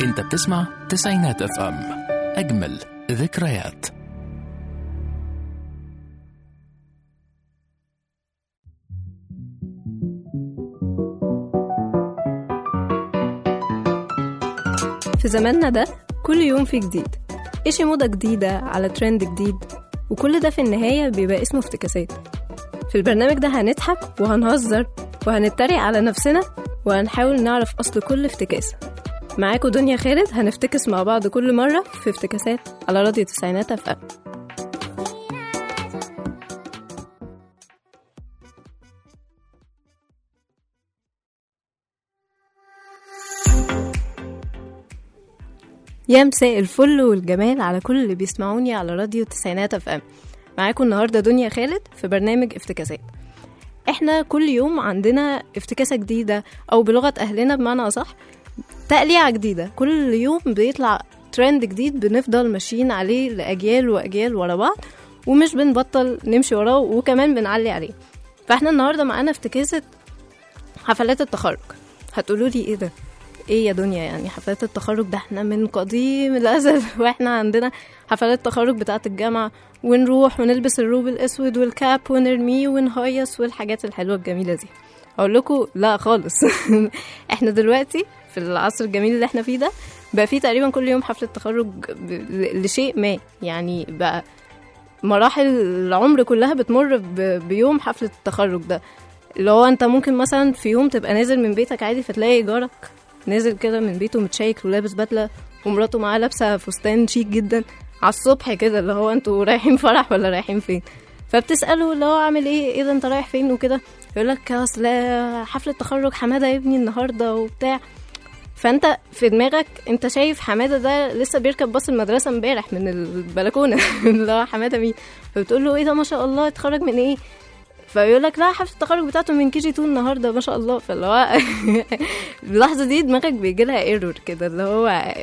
انت بتسمع تسعينات اف ام اجمل ذكريات في زماننا ده كل يوم في جديد إشي موضة جديدة على ترند جديد وكل ده في النهاية بيبقى اسمه افتكاسات في البرنامج ده هنضحك وهنهزر وهنتريق على نفسنا وهنحاول نعرف أصل كل افتكاسة معاكم دنيا خالد هنفتكس مع بعض كل مرة في افتكاسات على راديو تسعينات اف ام يا مساء الفل والجمال على كل اللي بيسمعوني على راديو تسعينات اف ام معاكم النهارده دنيا خالد في برنامج افتكاسات احنا كل يوم عندنا افتكاسة جديدة او بلغة اهلنا بمعنى اصح تقليعة جديدة كل يوم بيطلع ترند جديد بنفضل ماشيين عليه لأجيال وأجيال ورا بعض ومش بنبطل نمشي وراه وكمان بنعلي عليه فاحنا النهاردة معانا افتكاسة حفلات التخرج هتقولوا لي ايه ده ايه يا دنيا يعني حفلات التخرج ده احنا من قديم الازل واحنا عندنا حفلات التخرج بتاعه الجامعه ونروح ونلبس الروب الاسود والكاب ونرميه ونهيص والحاجات الحلوه الجميله دي اقول لكم لا خالص احنا دلوقتي في العصر الجميل اللي احنا فيه ده بقى فيه تقريبا كل يوم حفله تخرج ب- ل- لشيء ما يعني بقى مراحل العمر كلها بتمر ب- بيوم حفله التخرج ده اللي هو انت ممكن مثلا في يوم تبقى نازل من بيتك عادي فتلاقي جارك نازل كده من بيته متشيك ولابس بدله ومراته معاه لابسه فستان شيك جدا على الصبح كده اللي هو انتوا رايحين فرح ولا رايحين فين فبتساله اللي هو عامل ايه ايه ده انت رايح فين وكده يقول لك اصل حفله تخرج حماده يا ابني النهارده وبتاع فانت في دماغك انت شايف حماده ده لسه بيركب باص المدرسه امبارح من البلكونه اللي هو حماده مين فبتقول له ايه ده ما شاء الله اتخرج من ايه فيقول لك لا حفله التخرج بتاعته من كي جي 2 النهارده ما شاء الله فاللي هو اللحظه دي دماغك بيجي لها ايرور كده اللي هو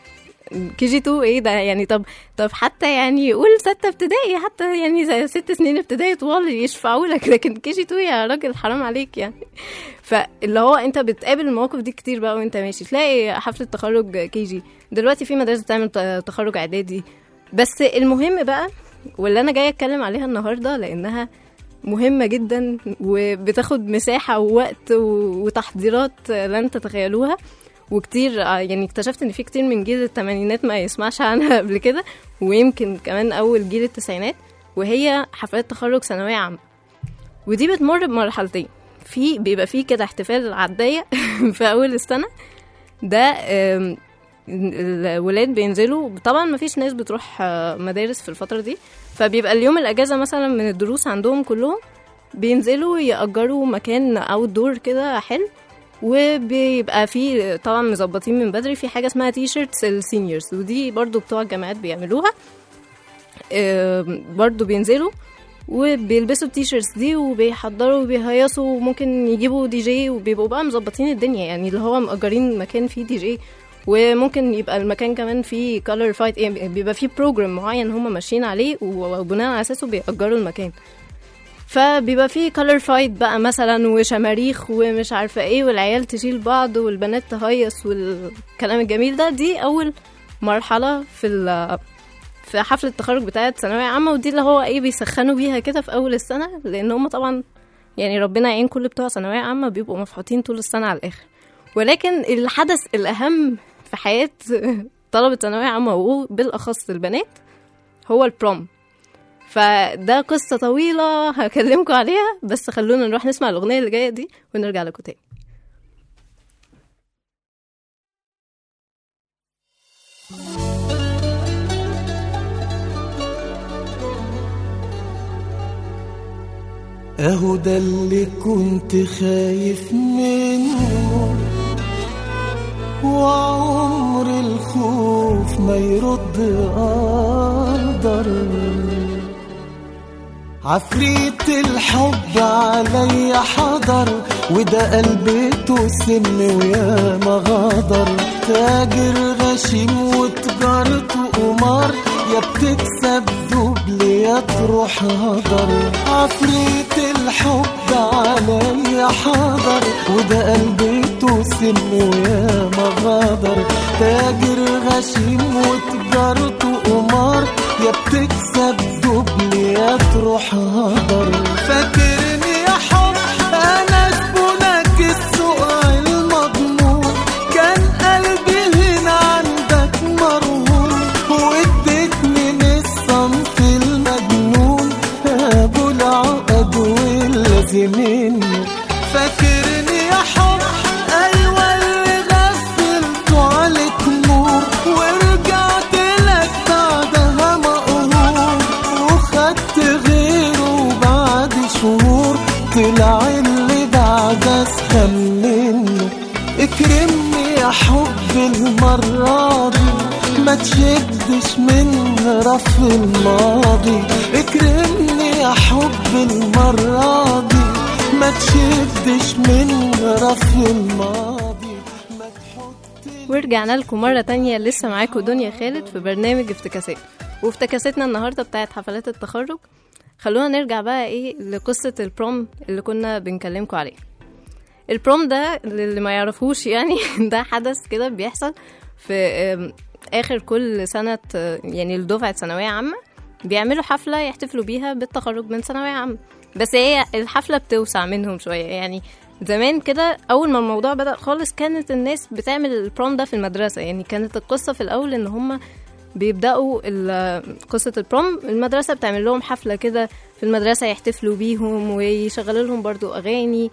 كي جي 2 ايه ده يعني طب طب حتى يعني قول ستة ابتدائي حتى يعني زي ست سنين ابتدائي طوال يشفعوا لك لكن كي جي 2 يا راجل حرام عليك يعني فاللي هو انت بتقابل المواقف دي كتير بقى وانت ماشي تلاقي حفله تخرج كي جي دلوقتي في مدارس بتعمل ت- تخرج اعدادي بس المهم بقى واللي انا جايه اتكلم عليها النهارده لانها مهمة جدا وبتاخد مساحة ووقت و- وتحضيرات لن تتخيلوها وكتير آه، يعني اكتشفت ان في كتير من جيل الثمانينات ما يسمعش عنها قبل كده ويمكن كمان اول جيل التسعينات وهي حفلات تخرج ثانوية عامة ودي بتمر بمرحلتين في بيبقى فيه كده احتفال عداية في اول السنة ده آم، الولاد بينزلوا طبعا ما فيش ناس بتروح آه، مدارس في الفترة دي فبيبقى اليوم الاجازة مثلا من الدروس عندهم كلهم بينزلوا يأجروا مكان اوت دور كده حلو وبيبقى في طبعا مظبطين من بدري في حاجه اسمها تي شيرتس السينيورز ودي برضو بتوع الجامعات بيعملوها آم، برضو بينزلوا وبيلبسوا التي شيرتس دي وبيحضروا وبيهيصوا وممكن يجيبوا دي جي وبيبقوا بقى مظبطين الدنيا يعني اللي هو مأجرين مكان فيه دي جي وممكن يبقى المكان كمان فيه كولر فايت يعني بيبقى فيه بروجرام معين هم ماشيين عليه وبناء على اساسه بيأجروا المكان فبيبقى فيه كولر فايت بقى مثلا وشماريخ ومش عارفه ايه والعيال تشيل بعض والبنات تهيص والكلام الجميل ده دي اول مرحله في ال في حفله التخرج بتاعت ثانويه عامه ودي اللي هو ايه بيسخنوا بيها كده في اول السنه لان هم طبعا يعني ربنا يعين كل بتوع ثانويه عامه بيبقوا مفحوطين طول السنه على الاخر ولكن الحدث الاهم في حياه طلبه ثانويه عامه وبالاخص البنات هو البروم فده قصة طويلة هكلمكم عليها بس خلونا نروح نسمع الأغنية اللي جاية دي ونرجع لكم تاني اهو ده اللي كنت خايف منه وعمر الخوف ما يرد قدر عفريت الحب عليا حضر وده قلبته سم ويا ما غدر تاجر غشيم وتجارته قمار يا بتكسب دوبل يا تروح هدر عفريت الحب علي حضر وده قلبي توسم ويا ما غدر تاجر غشيم وتجارته قمار يا بتكسب دبل يا تروح هدر فاكرني يا حب انا زبونك السوق المضمون كان قلبي هنا عندك مرهون واديتني من الصنف المجنون ابو العقد واللازمين فاكرني يا حب ايوه اللي غفلته عليك نور ورجعت لك بعدها مقهور وخدت غيره بعد شهور طلع اللي بعد اسخن منه اكرمني يا حب المرة دي ما تشدش من رف الماضي اكرمني يا حب المرة دي ما تشدش من رف الماضي ما تحط ورجعنا لكم مرة تانية لسه معاكم دنيا خالد في برنامج افتكاسات وافتكاستنا النهاردة بتاعت حفلات التخرج خلونا نرجع بقى ايه لقصة البروم اللي كنا بنكلمكم عليه البروم ده اللي ما يعرفوش يعني ده حدث كده بيحصل في آم، اخر كل سنة آه، يعني لدفعة ثانوية عامة بيعملوا حفلة يحتفلوا بيها بالتخرج من ثانوية عامة بس هي الحفلة بتوسع منهم شوية يعني زمان كده أول ما الموضوع بدأ خالص كانت الناس بتعمل البروم ده في المدرسة يعني كانت القصة في الأول إن هما بيبدأوا ال- قصة البروم المدرسة بتعمل لهم حفلة كده في المدرسة يحتفلوا بيهم ويشغلوا لهم برضو أغاني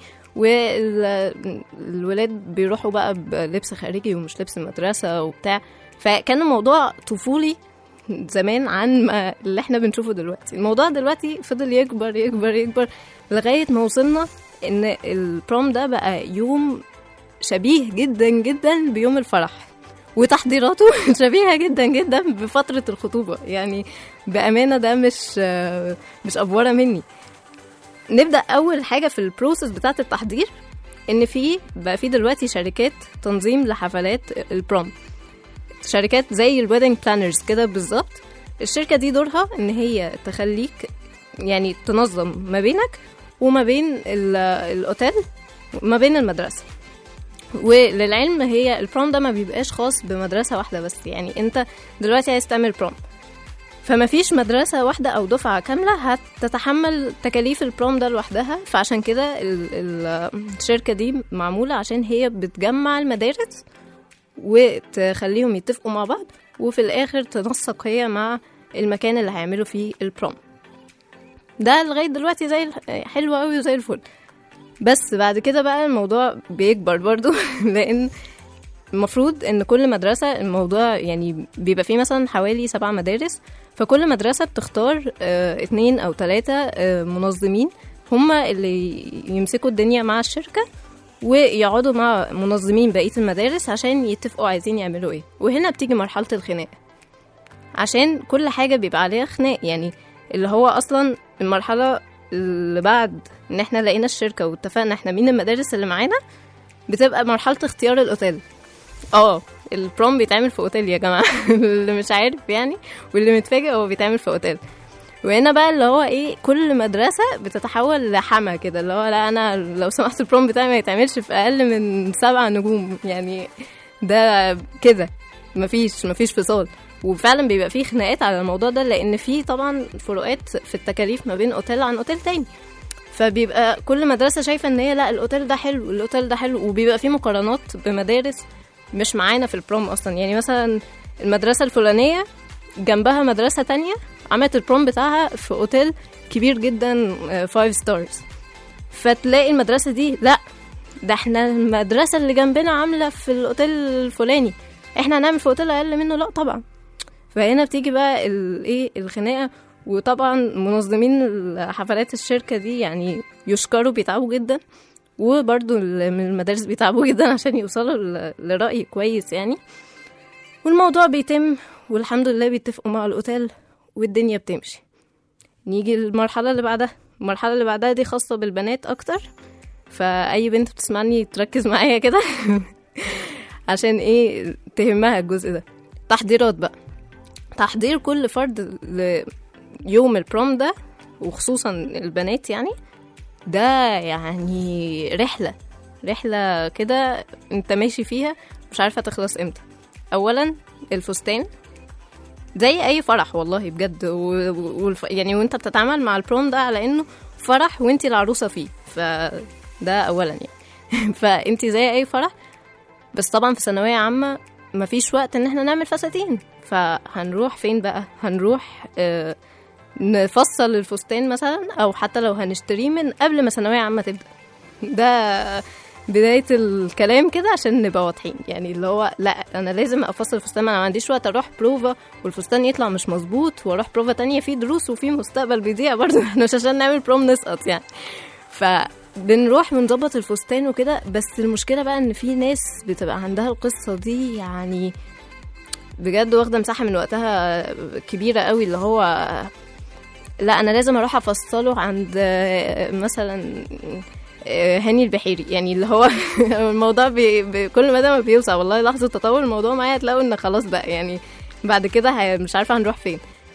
والولاد بيروحوا بقى بلبس خارجي ومش لبس المدرسة وبتاع فكان الموضوع طفولي زمان عن ما اللي احنا بنشوفه دلوقتي الموضوع دلوقتي فضل يكبر يكبر يكبر لغاية ما وصلنا ان البروم ده بقى يوم شبيه جدا جدا بيوم الفرح وتحضيراته شبيهة جدا جدا بفترة الخطوبة يعني بأمانة ده مش مش أفورة مني نبدأ أول حاجة في البروسيس بتاعة التحضير إن في بقى في دلوقتي شركات تنظيم لحفلات البروم شركات زي الويدنج بلانرز كده بالظبط الشركة دي دورها إن هي تخليك يعني تنظم ما بينك وما بين ال- الأوتيل ما بين المدرسة وللعلم هي البروم ده ما بيبقاش خاص بمدرسة واحدة بس يعني انت دلوقتي عايز تعمل بروم فما فيش مدرسة واحدة أو دفعة كاملة هتتحمل تكاليف البروم ده لوحدها فعشان كده ال- ال- الشركة دي معمولة عشان هي بتجمع المدارس وتخليهم يتفقوا مع بعض وفي الآخر تنسق هي مع المكان اللي هيعملوا فيه البروم ده لغاية دلوقتي زي الح- حلو قوي وزي الفل بس بعد كده بقى الموضوع بيكبر برضو لأن المفروض ان كل مدرسة الموضوع يعني بيبقى فيه مثلا حوالي سبع مدارس فكل مدرسة بتختار آه، اتنين او تلاتة آه، منظمين هما اللي يمسكوا الدنيا مع الشركة ويقعدوا مع منظمين بقية المدارس عشان يتفقوا عايزين يعملوا ايه وهنا بتيجي مرحلة الخناق عشان كل حاجة بيبقى عليها خناق يعني اللي هو اصلا المرحلة اللي بعد ان احنا لقينا الشركة واتفقنا احنا مين المدارس اللي معانا بتبقى مرحلة اختيار الاوتيل اه البروم بيتعمل في اوتيل يا جماعة اللي مش عارف يعني واللي متفاجئ هو بيتعمل في اوتيل وهنا بقى اللي هو ايه كل مدرسة بتتحول لحما كده اللي هو لا انا لو سمحت البروم بتاعي ما يتعملش في اقل من سبع نجوم يعني ده كده مفيش مفيش فصال وفعلا بيبقى فيه خناقات على الموضوع ده لان في طبعا فروقات في التكاليف ما بين اوتيل عن اوتيل تاني فبيبقى كل مدرسة شايفة ان هي لا الاوتيل ده حلو الاوتيل ده حلو وبيبقى فيه مقارنات بمدارس مش معانا في البروم اصلا يعني مثلا المدرسة الفلانية جنبها مدرسة تانية عملت البروم بتاعها في اوتيل كبير جدا فايف ستارز فتلاقي المدرسة دي لا ده احنا المدرسة اللي جنبنا عاملة في الاوتيل الفلاني احنا هنعمل في اوتيل اقل منه لا طبعا فهنا بتيجي بقى الايه الخناقة وطبعا منظمين حفلات الشركة دي يعني يشكروا بيتعبوا جدا وبرضو ال- من المدارس بيتعبوا جدا عشان يوصلوا ل- لرأي كويس يعني والموضوع بيتم والحمد لله بيتفقوا مع الأوتيل والدنيا بتمشي نيجي المرحلة اللي بعدها المرحلة اللي بعدها دي خاصة بالبنات أكتر فأي بنت بتسمعني تركز معايا كده عشان ايه تهمها الجزء ده تحضيرات بقى تحضير كل فرد ل... يوم البروم ده وخصوصا البنات يعني ده يعني رحلة رحلة كده انت ماشي فيها مش عارفة تخلص امتى اولا الفستان زي اي فرح والله بجد و... و... يعني وانت بتتعامل مع البروم ده على انه فرح وانت العروسة فيه فده اولا يعني فانت زي اي فرح بس طبعا في ثانوية عامة مفيش وقت ان احنا نعمل فساتين فهنروح فين بقى هنروح آه نفصل الفستان مثلا او حتى لو هنشتريه من قبل ما ثانويه عامه تبدا ده بدايه الكلام كده عشان نبقى واضحين يعني اللي هو لا انا لازم افصل الفستان انا ما عنديش وقت اروح بروفا والفستان يطلع مش مظبوط واروح بروفا تانية في دروس وفي مستقبل بيضيع برضه احنا مش عشان نعمل بروم نسقط يعني فبنروح ونظبط الفستان وكده بس المشكله بقى ان في ناس بتبقى عندها القصه دي يعني بجد واخده مساحه من وقتها كبيره قوي اللي هو لا انا لازم اروح افصله عند آه، مثلا آه، هاني البحيري يعني اللي هو الموضوع بي بي كل ما ده ما بيوسع والله لحظه تطور الموضوع معايا تلاقوا ان خلاص بقى يعني بعد كده هي- مش عارفه هنروح فين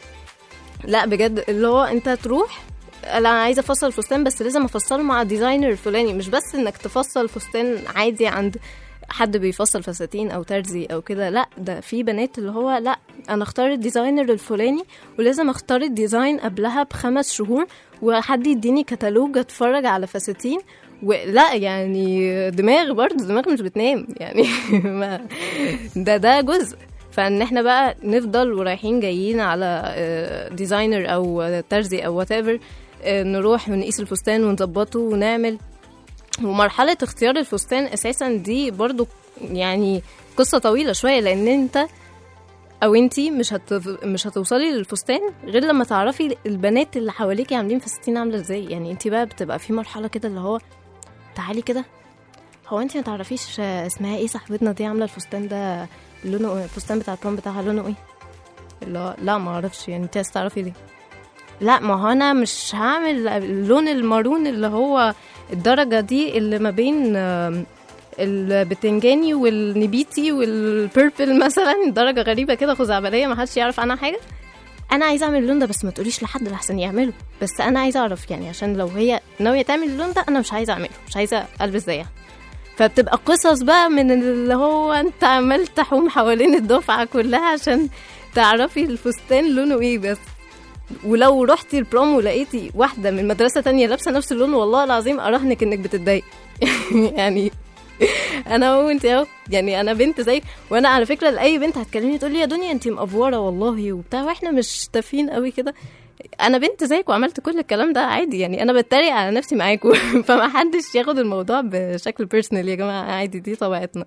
لا بجد اللي هو انت تروح لا انا عايزه افصل الفستان بس لازم افصله مع الديزاينر الفلاني مش بس انك تفصل فستان عادي عند حد بيفصل فساتين او ترزي او كده لا ده في بنات اللي هو لا انا اختار الديزاينر الفلاني ولازم اختار الديزاين قبلها بخمس شهور وحد يديني كتالوج اتفرج على فساتين ولا يعني دماغ برضه دماغ مش بتنام يعني ما ده ده جزء فان احنا بقى نفضل ورايحين جايين على آه، ديزاينر او آه، ترزي او وات ايفر نروح ونقيس الفستان ونظبطه ونعمل ومرحلة اختيار الفستان اساسا دي برضو يعني قصة طويلة شوية لان انت او انتي مش هت... مش هتوصلي للفستان غير لما تعرفي البنات اللي حواليكي عاملين فساتين عاملة ازاي يعني انتي بقى بتبقى في مرحلة كده اللي هو تعالي كده هو انتي ما تعرفيش آه، اسمها ايه صاحبتنا دي عاملة الفستان ده لونه الفستان بتاع البروم بتاعها لونه ايه اللي هو لا ما اعرفش يعني انت عايزة تعرفي ليه لا ما هو انا مش هعمل اللون المارون اللي هو الدرجة دي اللي ما بين آم، البتنجاني والنبيتي والبيربل مثلا درجة غريبة كده خزعبلية ما حدش يعرف عنها حاجة انا عايزه اعمل اللون ده بس ما تقوليش لحد لحسن يعمله بس انا عايزه اعرف يعني عشان لو هي ناويه تعمل اللون ده انا مش عايزه اعمله مش عايزه البس زيها فبتبقى قصص بقى من اللي هو انت عمال تحوم حوالين الدفعه كلها عشان تعرفي الفستان لونه ايه بس ولو رحتي البروم ولقيتي واحده من مدرسه تانية لابسه نفس اللون والله العظيم اراهنك انك بتتضايق يعني انا اهو انت اهو يعني انا بنت زيك وانا على فكره لاي بنت هتكلمني تقول لي يا دنيا انت مقفوره والله وبتاع واحنا مش تافهين قوي كده انا بنت زيك وعملت كل الكلام ده عادي يعني انا بتريق على نفسي معاكم فما حدش ياخد الموضوع بشكل بيرسونال يا جماعه عادي دي طبيعتنا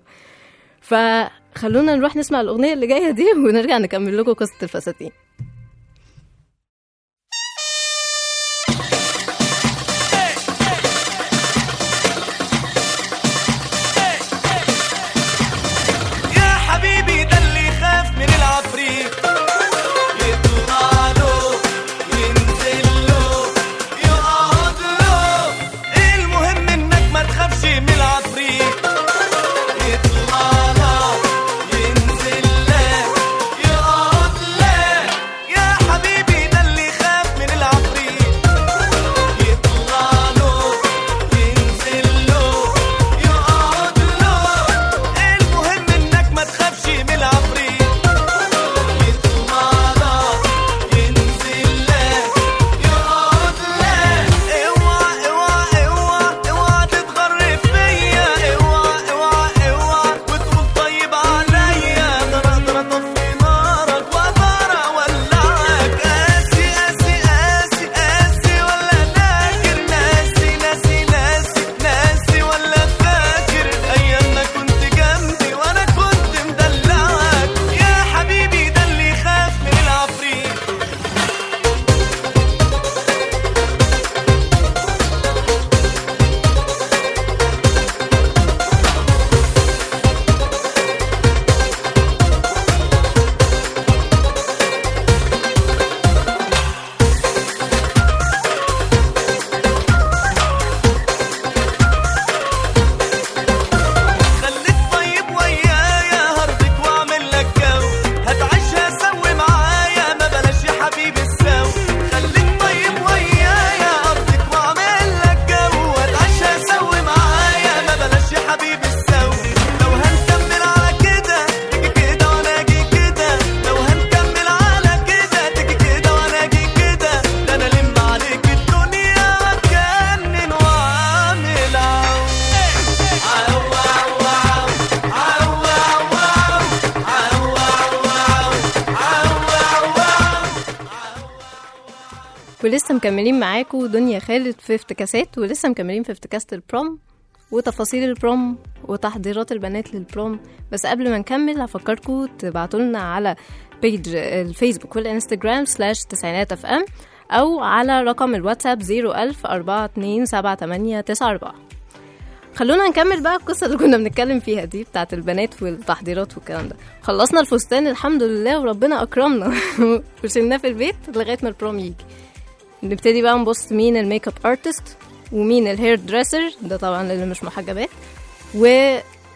فخلونا نروح نسمع الاغنيه اللي جايه دي ونرجع نكمل لكم قصه الفساتين يا حبيبي ده اللي يخاف من العفريت يطلع له ينزل له يقعد له المهم انك ما تخافش من العفريت يطلع لك ينزل لك يقعد لك ولسه مكملين معاكم دنيا خالد في افتكاسات ولسه مكملين في افتكاسة البروم وتفاصيل البروم وتحضيرات البنات للبروم بس قبل ما نكمل هفكركم تبعتوا لنا على بيج الفيسبوك والانستجرام سلاش تسعينات اف ام او على رقم الواتساب 01000 427 خلونا نكمل بقى القصة اللي كنا بنتكلم فيها دي بتاعت البنات والتحضيرات والكلام ده خلصنا الفستان الحمد لله وربنا أكرمنا وشلناه في البيت لغاية ما البروم يجي نبتدي بقى نبص مين الميك اب ارتست ومين الهير دريسر ده طبعا اللي مش محجبات و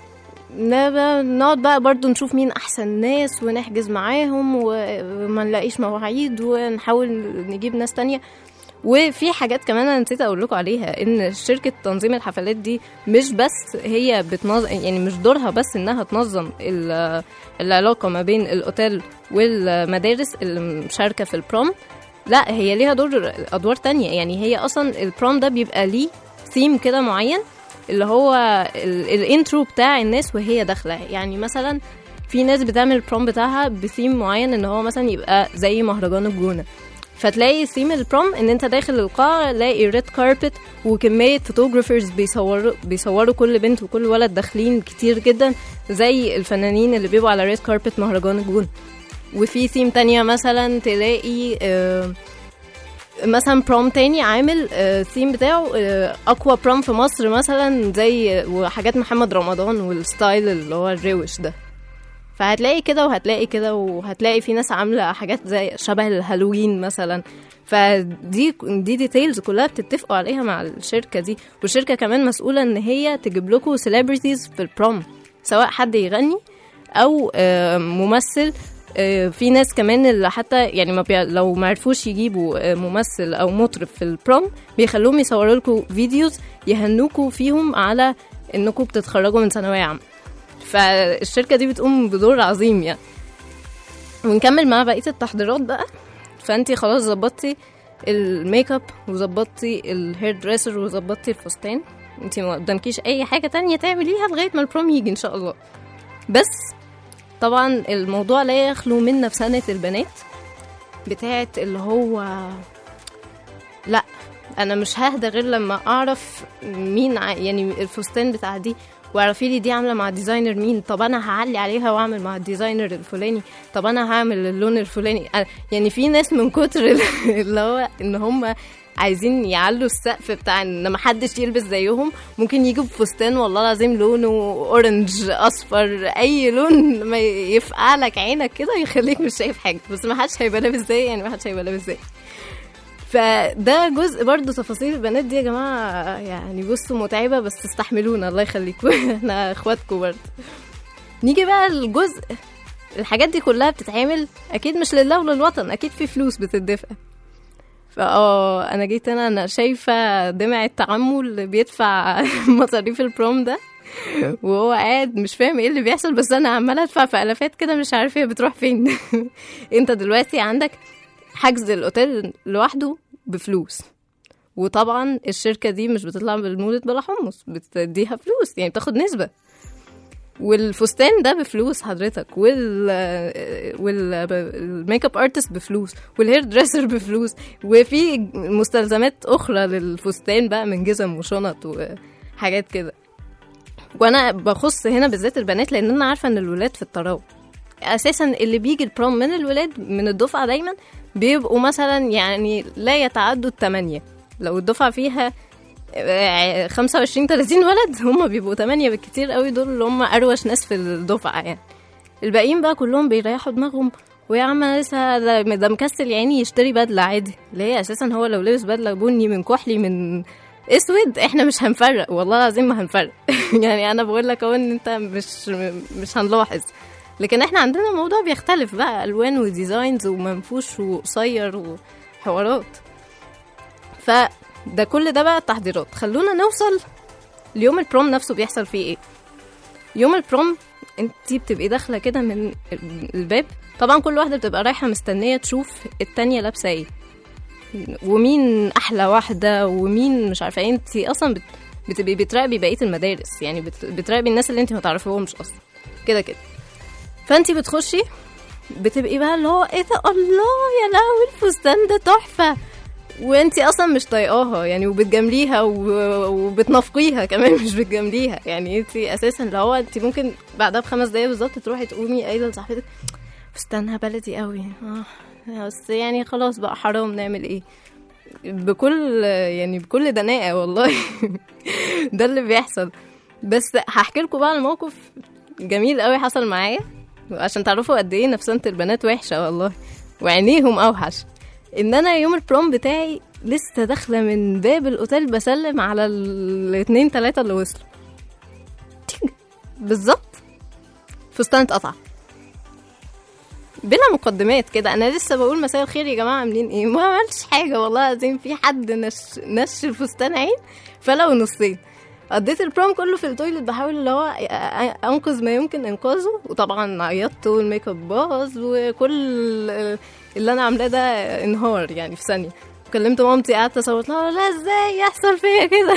نبقى- نقعد بقى برضو نشوف مين احسن ناس ونحجز معاهم وما نلاقيش مواعيد ونحاول نجيب ناس تانية وفي حاجات كمان انا نسيت اقول لكم عليها ان شركه تنظيم الحفلات دي مش بس هي بتنظم يعني مش دورها بس انها تنظم ال- العلاقه ما بين الاوتيل والمدارس اللي مشاركه في البروم لا هي ليها دور ادوار تانية يعني هي اصلا البروم ده بيبقى ليه ثيم كده معين اللي هو ال- الانترو بتاع الناس وهي داخله يعني مثلا في ناس بتعمل البروم بتاعها بثيم معين ان هو مثلا يبقى زي مهرجان الجونه فتلاقي ثيم البروم ان انت داخل القاعه لاقي ريد كاربت وكميه فوتوغرافرز بيصوروا بيصوروا كل بنت وكل ولد داخلين كتير جدا زي الفنانين اللي بيبقوا على ريد كاربت مهرجان الجونه وفي ثيم تانية مثلا تلاقي آه مثلا بروم تاني عامل ثيم بتاعه آه، اقوى بروم في مصر مثلا زي وحاجات محمد رمضان والستايل اللي هو الروش ده فهتلاقي كده وهتلاقي كده وهتلاقي في ناس عامله حاجات زي شبه الهالوين مثلا فدي دي ديتيلز كلها بتتفقوا عليها مع الشركه دي والشركه كمان مسؤوله ان هي تجيب لكم سيلبرتيز في البروم سواء حد يغني او آه، ممثل آه، في ناس كمان اللي حتى يعني ما بي... لو ما عرفوش يجيبوا آه، ممثل او مطرب في البروم بيخلوهم يصوروا لكم فيديوز يهنوكوا فيهم على انكم بتتخرجوا من ثانويه عامه فالشركه دي بتقوم بدور عظيم يعني ونكمل مع بقيه التحضيرات بقى فانت خلاص ظبطتي الميك اب وظبطتي الهير دريسر وظبطتي الفستان انت ما قدامكيش اي حاجه تانية تعمليها لغايه ما البروم يجي ان شاء الله بس طبعا الموضوع لا يخلو من نفسنة البنات بتاعت اللي هو لا انا مش ههدى غير لما اعرف مين ع... يعني الفستان بتاع دي واعرفي لي دي عامله مع ديزاينر مين طب انا هعلي عليها واعمل مع الديزاينر الفلاني طب انا هعمل اللون الفلاني أنا- يعني في ناس من كتر ال- اللي هو ان هم عايزين يعلوا السقف بتاع ان ما حدش يلبس زيهم ممكن يجوا بفستان والله العظيم لونه اورنج اصفر اي لون ما يفقع لك عينك كده يخليك مش شايف حاجه بس ما حدش هيبقى لابس زي يعني ما حدش هيبقى لابس زي فده جزء برضو تفاصيل البنات دي يا جماعه يعني بصوا متعبه بس تستحملونا الله يخليكم احنا اخواتكم برضو نيجي بقى الجزء الحاجات دي كلها بتتعمل اكيد مش لله وللوطن اكيد في فلوس بتدفع فاه انا جيت انا انا شايفه دمع التعمل اللي بيدفع مصاريف البروم ده وهو قاعد مش فاهم ايه اللي بيحصل بس انا عماله ادفع في الافات كده مش عارفه هي بتروح فين انت دلوقتي عندك حجز الاوتيل لوحده بفلوس وطبعا الشركه دي مش بتطلع بالمولد بلا حمص بتديها فلوس يعني بتاخد نسبه والفستان ده بفلوس حضرتك وال والميك اب ارتست بفلوس والهير دريسر بفلوس وفي مستلزمات اخرى للفستان بقى من جزم وشنط وحاجات كده وانا بخص هنا بالذات البنات لان انا عارفه ان الولاد في الطراوه اساسا اللي بيجي البروم من الولاد من الدفعه دايما بيبقوا مثلا يعني لا يتعدوا الثمانيه لو الدفعه فيها 25 30 ولد هم بيبقوا 8 بالكتير قوي دول اللي هم اروش ناس في الدفعه يعني الباقيين بقى كلهم بيريحوا دماغهم ويا عم انا لسه ده ده مكسل يعني يشتري بدله عادي اللي هي اساسا هو لو لبس بدله بني من كحلي من اسود احنا مش هنفرق والله العظيم ما هنفرق يعني انا بقول لك اهو ان انت مش مش هنلاحظ لكن احنا عندنا الموضوع بيختلف بقى الوان وديزاينز ومنفوش وقصير وحوارات فده كل ده بقى التحضيرات خلونا نوصل ليوم البروم نفسه بيحصل فيه ايه يوم البروم انت بتبقي داخله كده من الباب طبعا كل واحده بتبقى رايحه مستنيه تشوف التانية لابسه ايه ومين احلى واحده ومين مش عارفه ايه انت اصلا بت... بتبقي بتراقبي بقيه المدارس يعني بت... بتراقبي الناس اللي انت ما تعرفيهمش اصلا كده كده فانت بتخشي بتبقي بقى اللي هو ايه ده الله يا لهوي الفستان ده تحفه وانتي اصلا مش طايقاها يعني وبتجامليها و- وبتنافقيها كمان مش بتجامليها يعني انتي اساسا اللي هو انتي ممكن بعدها بخمس دقايق بالظبط تروحي تقومي قايله لصاحبتك فستانها بلدي قوي اه بس يعني خلاص بقى حرام نعمل ايه بكل يعني بكل دناءة والله ده اللي بيحصل بس هحكي لكم بقى على موقف جميل قوي حصل معايا عشان تعرفوا قد ايه نفسنة البنات وحشة والله وعينيهم اوحش ان انا يوم البروم بتاعي لسه داخله من باب الاوتيل بسلم على الاتنين تلاتة اللي وصلوا تيك. بالظبط فستان اتقطع بلا مقدمات كده انا لسه بقول مساء الخير يا جماعه عاملين ايه ما عملتش حاجه والله العظيم في حد نش نش الفستان عين فلو نصين قضيت البروم كله في التويلت بحاول اللي هو انقذ ما يمكن انقاذه وطبعا عيطت والميك اب باظ وكل اللي انا عاملاه ده انهار يعني في ثانيه كلمت مامتي قعدت اصوت لها لا ازاي يحصل فيا كده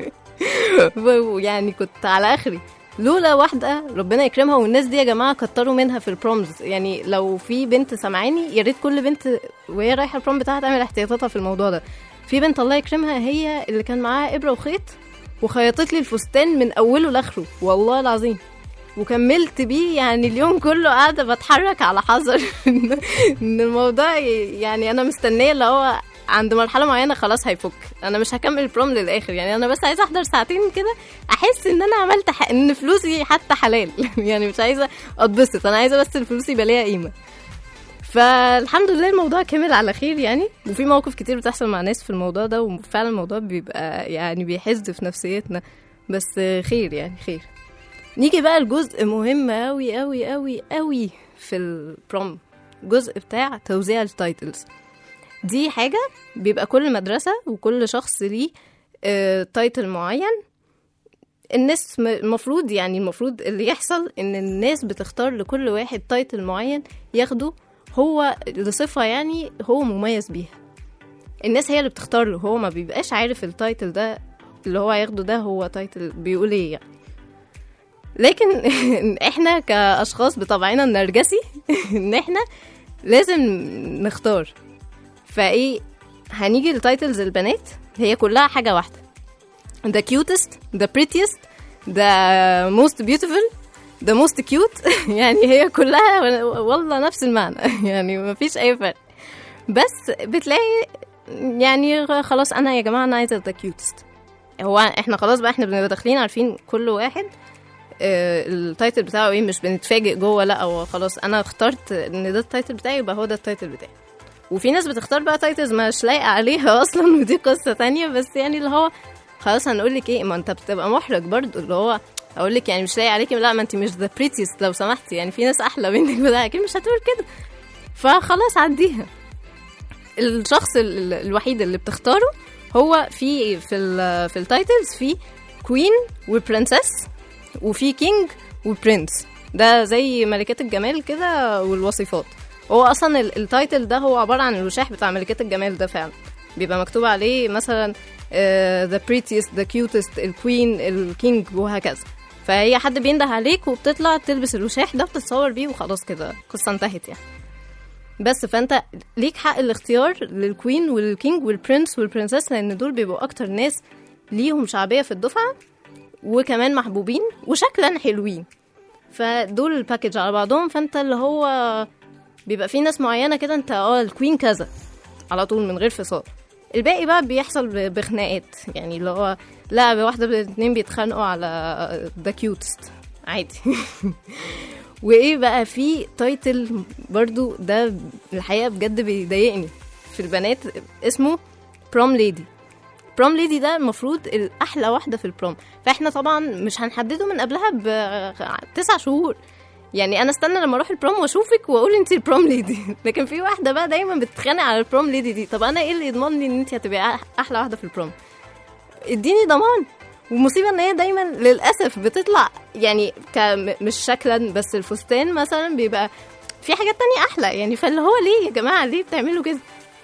يعني كنت على اخري لولا واحدة ربنا يكرمها والناس دي يا جماعة كتروا منها في البرومز يعني لو في بنت سامعاني يا ريت كل بنت وهي رايحة البروم بتاعها تعمل احتياطاتها في الموضوع ده في بنت الله يكرمها هي اللي كان معاها إبرة وخيط وخيطت لي الفستان من أوله لآخره والله العظيم وكملت بيه يعني اليوم كله قاعدة بتحرك على حذر إن إن الموضوع ي- يعني أنا مستنية اللي هو عند مرحلة معينة خلاص هيفك أنا مش هكمل البروم للآخر يعني أنا بس عايزة أحضر ساعتين كده أحس إن أنا عملت ح... إن فلوسي حتى حلال يعني مش عايزة أتبسط أنا عايزة بس الفلوس يبقى ليها قيمة فالحمد لله الموضوع كمل على خير يعني وفي مواقف كتير بتحصل مع ناس في الموضوع ده وفعلا الموضوع بيبقى يعني بيحز في نفسيتنا بس خير يعني خير نيجي بقى لجزء مهم أوي أوي أوي أوي في البروم جزء بتاع توزيع التايتلز دي حاجة بيبقى كل مدرسة وكل شخص ليه آه، تايتل معين الناس م- المفروض يعني المفروض اللي يحصل ان الناس بتختار لكل واحد تايتل معين ياخده هو لصفة يعني هو مميز بيها الناس هي اللي بتختار له هو ما بيبقاش عارف التايتل ده اللي هو هياخده ده هو تايتل بيقول ايه يعني لكن احنا كاشخاص بطبعنا النرجسي ان احنا لازم نختار فايه هنيجي لتايتلز البنات هي كلها حاجه واحده the cutest the prettiest the most beautiful the most cute يعني هي كلها والله نفس المعنى يعني مفيش اي فرق بس بتلاقي يعني خلاص انا يا جماعه انا عايزه the cutest هو احنا خلاص بقى احنا بنبقى داخلين عارفين كل واحد آه، التايتل بتاعه ايه مش بنتفاجئ جوه لا هو خلاص انا اخترت ان ده التايتل بتاعي يبقى هو ده التايتل بتاعي وفي ناس بتختار بقى تايتلز مش لايقه عليها اصلا ودي قصه تانية بس يعني اللي هو خلاص هنقول لك ايه ما انت بتبقى محرج برضو اللي هو اقول لك يعني مش لايق عليكي لا ما انت مش ذا بريتيست لو سمحتي يعني في ناس احلى منك بتاع اكيد مش هتقول كده فخلاص عديها الشخص ال- ال- الوحيد اللي بتختاره هو في في ال في التايتلز في كوين وبرنسس وفي كينج وبرنس ده زي ملكات الجمال كده والوصفات هو اصلا ال- التايتل ده هو عباره عن الوشاح بتاع ملكات الجمال ده فعلا بيبقى مكتوب عليه مثلا ذا بريتيست ذا كيوتست الكوين الكينج وهكذا فهي حد بينده عليك وبتطلع تلبس الوشاح ده بتتصور بيه وخلاص كده القصه انتهت يعني بس فانت ليك حق الاختيار للكوين والكينج والبرنس والبرنسس لان دول بيبقوا اكتر ناس ليهم شعبيه في الدفعه وكمان محبوبين وشكلا حلوين فدول الباكج على بعضهم فانت اللي هو بيبقى في ناس معينه كده انت اه الكوين كذا على طول من غير فصال الباقي بقى بيحصل ب- بخناقات يعني اللي هو لا واحده اتنين بيتخانقوا على ذا كيوتست عادي وايه بقى في تايتل برضو ده الحقيقه بجد بيضايقني في البنات اسمه بروم ليدي بروم ليدي ده المفروض الاحلى واحده في البروم فاحنا طبعا مش هنحدده من قبلها بتسع شهور يعني انا استنى لما اروح البروم واشوفك واقول انت البروم ليدي لكن في واحده بقى دايما بتتخانق على البروم ليدي دي طب انا ايه اللي يضمن لي ان انت هتبقي أح- احلى واحده في البروم اديني ضمان والمصيبه ان هي دايما للاسف بتطلع يعني ك مش شكلا بس الفستان مثلا بيبقى في حاجات تانية احلى يعني فاللي هو ليه يا جماعه ليه بتعملوا كده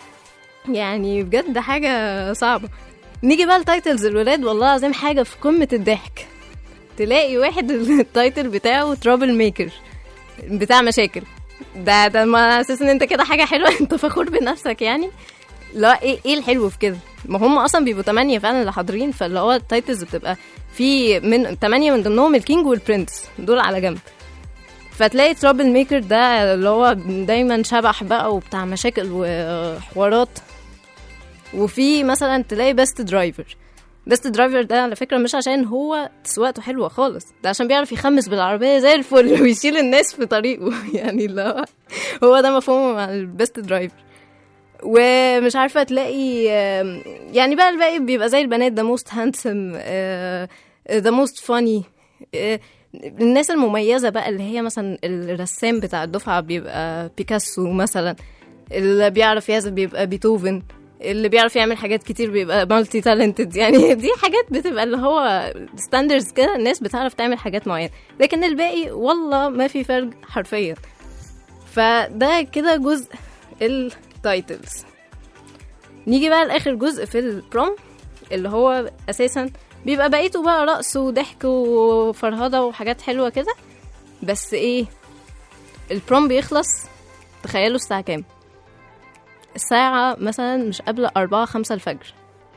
يعني بجد حاجه صعبه نيجي بقى لتايتلز الولاد والله العظيم حاجه في قمه الضحك تلاقي واحد التايتل بتاعه ترابل ميكر بتاع مشاكل ده ده ما اساس ان انت كده حاجه حلوه انت فخور بنفسك يعني لا ايه ايه الحلو في كده ما هم اصلا بيبقوا تمانية فعلا اللي حاضرين فاللي هو التايتلز بتبقى في من تمانية من ضمنهم الكينج والبرنس دول على جنب فتلاقي ترابل ميكر ده اللي هو دايما شبح بقى وبتاع مشاكل وحوارات وفي مثلا تلاقي بيست درايفر بيست درايفر ده على فكره مش عشان هو سواقته حلوه خالص ده عشان بيعرف يخمس بالعربيه زي الفل ويشيل الناس في طريقه يعني اللي هو هو ده مفهومه مع البيست درايفر ومش عارفه تلاقي آم، يعني بقى الباقي بيبقى زي البنات ده موست هانسم ذا موست فاني الناس المميزه بقى اللي هي مثلا الرسام بتاع الدفعه بيبقى بيكاسو مثلا اللي بيعرف يعزف بيبقى بيتهوفن اللي بيعرف يعمل حاجات كتير بيبقى مالتي تالنتد يعني دي حاجات بتبقى اللي هو ستاندرز كده الناس بتعرف تعمل حاجات معينه لكن الباقي والله ما في فرق حرفيا فده كده جزء التايتلز نيجي بقى لاخر جزء في البروم اللي هو اساسا بيبقى بقيته بقى رقص وضحك وفرهده وحاجات حلوه كده بس ايه البروم بيخلص تخيلوا الساعه كام الساعة مثلا مش قبل أربعة خمسة الفجر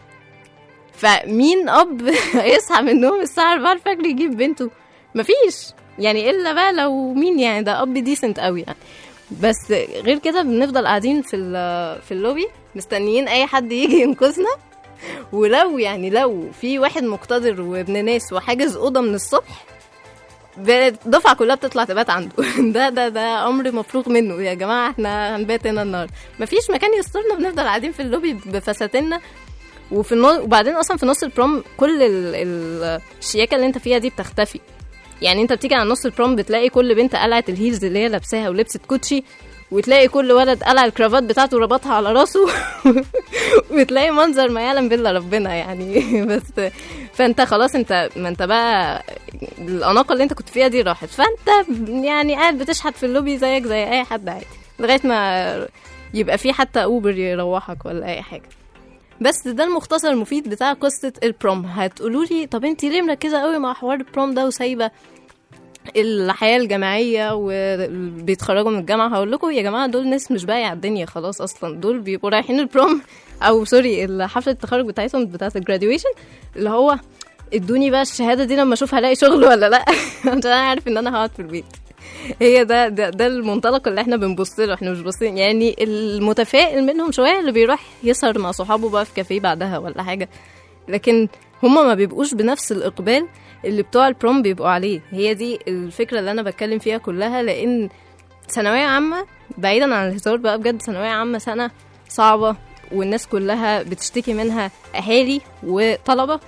فمين أب يصحى من النوم الساعة أربعة الفجر يجيب بنته مفيش يعني إلا بقى لو مين يعني ده أب ديسنت قوي يعني بس غير كده بنفضل قاعدين في ال- في اللوبي مستنيين أي حد يجي ينقذنا ولو يعني لو في واحد مقتدر وابن ناس وحاجز أوضة من الصبح الدفعة كلها بتطلع تبات عنده ده ده ده أمر مفروغ منه يا جماعة احنا هنبات هنا النهاردة مفيش مكان يسترنا بنفضل قاعدين في اللوبي بفساتيننا وفي النص وبعدين اصلا في نص البروم كل ال... ال... الشياكه اللي انت فيها دي بتختفي يعني انت بتيجي على نص البروم بتلاقي كل بنت قلعت الهيلز اللي هي لابساها ولبست كوتشي وتلاقي كل ولد قلع الكرافات بتاعته وربطها على راسه وتلاقي منظر ما يعلم بالله ربنا يعني بس فانت خلاص انت ما انت بقى الاناقه اللي انت كنت فيها دي راحت فانت يعني قاعد بتشحت في اللوبي زيك زي اي حد عادي لغايه ما يبقى في حتى اوبر يروحك ولا اي حاجه بس ده المختصر المفيد بتاع قصة البروم هتقولوا لي طب انت ليه مركزة قوي مع حوار البروم ده وسايبة الحياة الجامعية وبيتخرجوا من الجامعة هقول لكم يا جماعة دول ناس مش باقية على الدنيا خلاص أصلا دول بيبقوا رايحين البروم أو سوري حفلة التخرج بتاعتهم بتاعت الجراديويشن اللي هو ادوني بقى الشهادة دي لما أشوف هلاقي شغل ولا لأ عشان أنا عارف إن أنا هقعد في البيت هي ده, ده ده المنطلق اللي احنا بنبص له احنا مش باصين يعني المتفائل منهم شويه اللي بيروح يسهر مع صحابه بقى في كافيه بعدها ولا حاجه لكن هما ما بيبقوش بنفس الاقبال اللي بتوع البروم بيبقوا عليه هي دي الفكره اللي انا بتكلم فيها كلها لان ثانويه عامه بعيدا عن الهزار بقى بجد ثانويه عامه سنه صعبه والناس كلها بتشتكي منها اهالي وطلبه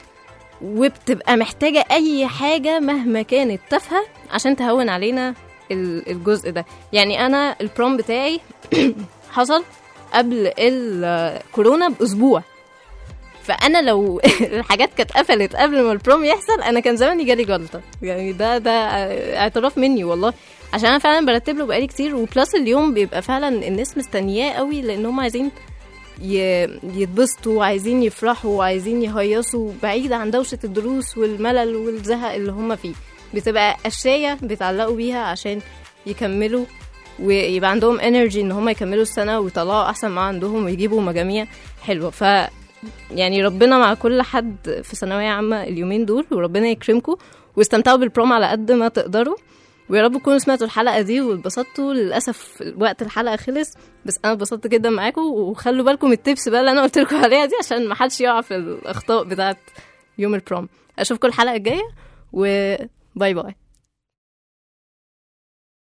وبتبقى محتاجة أي حاجة مهما كانت تافهة عشان تهون علينا ال- الجزء ده يعني أنا البروم بتاعي حصل قبل الكورونا بأسبوع فأنا لو الحاجات كانت قفلت قبل ما البروم يحصل أنا كان زماني جالي جلطة يعني ده ده اعتراف مني والله عشان أنا فعلا برتب له بقالي كتير وبلس اليوم بيبقى فعلا الناس مستنياه قوي لأن هم عايزين ي- يتبسطوا وعايزين يفرحوا وعايزين يهيصوا بعيد عن دوشة الدروس والملل والزهق اللي هم فيه بتبقى أشياء بيتعلقوا بيها عشان يكملوا ويبقى عندهم انرجي ان هم يكملوا السنة ويطلعوا احسن ما عندهم ويجيبوا مجاميع حلوة ف يعني ربنا مع كل حد في ثانوية عامة اليومين دول وربنا يكرمكم واستمتعوا بالبروم على قد ما تقدروا ويا رب تكونوا سمعتوا الحلقة دي واتبسطتوا للأسف وقت الحلقة خلص بس أنا اتبسطت جدا معاكم وخلوا بالكم من التبس بقى اللي أنا قلت لكم عليها دي عشان ما حدش يقع في الأخطاء بتاعت يوم البروم أشوفكم الحلقة الجاية وباي باي